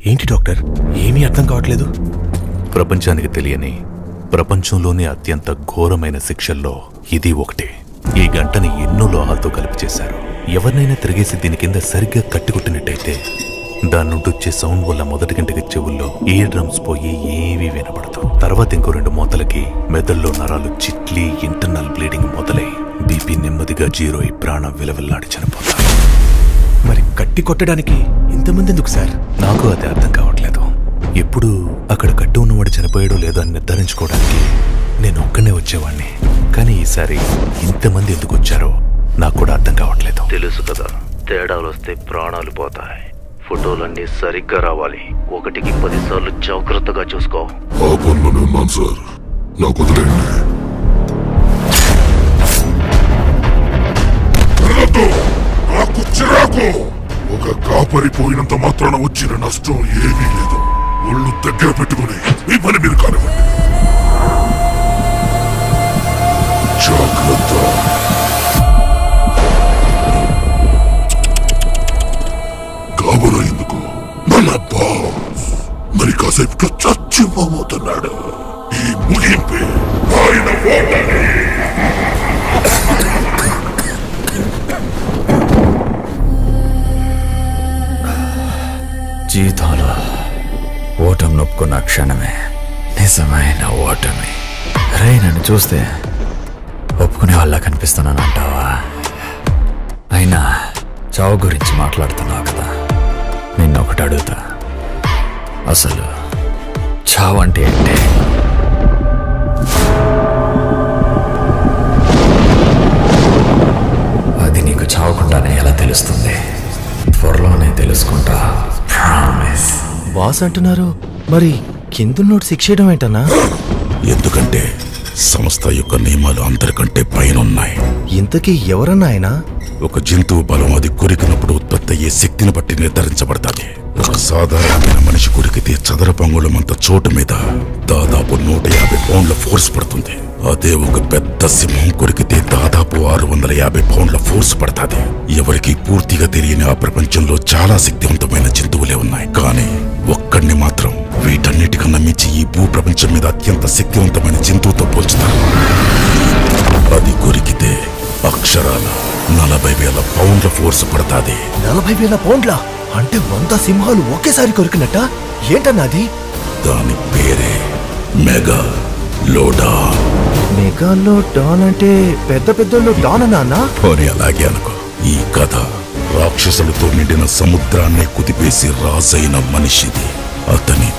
ఏంటి డాక్టర్ ఏమీ అర్థం కావట్లేదు ప్రపంచానికి తెలియని ప్రపంచంలోనే అత్యంత ఘోరమైన శిక్షల్లో ఇది ఒకటి ఈ గంటని ఎన్నో లోహాలతో కలిపి చేశారు ఎవరినైనా తిరిగేసి దీని కింద సరిగ్గా కట్టికొట్టినట్టయితే దాని నుండి వచ్చే సౌండ్ వల్ల మొదటి గంటకి చెవుల్లో ఇయర్ డ్రమ్స్ పోయి ఏమీ వినపడదు తర్వాత ఇంకో రెండు మూతలకి మెదడులో నరాలు చిట్లి ఇంటర్నల్ బ్లీడింగ్ మొదలై బీపీ నెమ్మదిగా జీరో అయి ప్రాణం విలవిల్లాడి చనిపోతారు మరి కట్టి కొట్టడానికి ఇంతమంది ఎందుకు సార్ నాకు అది అర్థం కావట్లేదు ఎప్పుడు అక్కడ కట్టు ఉన్నవాడు చనిపోయాడో లేదో అని నిర్ధారించుకోవడానికి నేను ఒక్కనే వచ్చేవాడిని కానీ ఈసారి ఇంతమంది ఎందుకు వచ్చారో నాకు కూడా అర్థం కావట్లేదు తెలుసు కదా తేడాలు వస్తే ప్రాణాలు పోతాయి ఫోటోలన్నీ సరిగ్గా రావాలి ఒకటికి పదిసార్లు జాగ్రత్తగా చూసుకో ఆ పనులోనే ఉన్నాను సార్ నాకు వదిలేయండి వెళ్ళొద్దు. నాకు చిరాకు ఒక కాపరి పోయినంత మాత్రాన వచ్చిన నష్టం ఏమీ లేదు ఒళ్ళు దగ్గర పెట్టుకుని మీ పని మీరు కానివ్వండి జాగ్రత్త కాబోలో ఎందుకు మన బాస్ మరి కాసేపు చచ్చిపోబోతున్నాడు ఈ ముగింపే ఆయన ఓటమి జీవితంలో ఓటమి నొప్పుకున్న క్షణమే నిజమైన ఓటమి రే నన్ను చూస్తే ఒప్పుకునే వాళ్ళ కనిపిస్తున్నాను అంటావా అయినా చావు గురించి మాట్లాడుతున్నావు కదా నిన్నొకటి అడుగుతా అసలు చావు అంటే ఏంటి అది నీకు చావకుండానే ఎలా తెలుస్తుంది త్వరలోనే తెలుసుకుంటా ప్రామిస్ బాస్ అంటున్నారు మరి కిందున్నోడు శిక్ష చేయడం ఏంటన్నా ఎందుకంటే సంస్థ యొక్క నియమాలు అందరికంటే పైన ఉన్నాయి ఇంతకీ ఎవరన్నా ఆయన ఒక జంతువు బలం అది కొరికినప్పుడు ఉత్పత్తి అయ్యే శక్తిని బట్టి నిర్ధారించబడతాది ఒక సాధారణమైన మనిషి కొరికితే చదరపు అంగుళం అంత చోటు మీద దాదాపు నూట యాభై పౌండ్ల ఫోర్స్ పడుతుంది అదే ఒక పెద్ద సింహం కొరికితే దాదాపు ఆరు వందల యాభై పౌండ్ల ఫోర్స్ పడతాది ఎవరికి పూర్తిగా తెలియని ఆ ప్రపంచంలో చాలా శక్తివంతమైన జంతువులే ఉన్నాయి కానీ ఒక్కడిని మాత్రం వీటన్నిటికన్నా మించి ఈ భూ ప్రపంచం మీద అత్యంత శక్తివంతమైన జంతువుతో పోల్చుతారు అది కొరికితే అక్షరాల నలభై వేల పౌండ్ల ఫోర్స్ పడతాది నలభై వేల పౌండ్ల అంటే వంద సింహాలు ఒకేసారి కొరికినట్ట ఏంటన్నా అది దాని పేరే మెగా లోడా మెగాల్లో డాన్ అంటే పెద్ద పెద్దోళ్ళు డాన్ అన్నా పోనీ అలాగే అనుకో ఈ కథ రాక్షసులతో నిండిన సముద్రాన్ని కుదిపేసి రాజైన మనిషిది అతని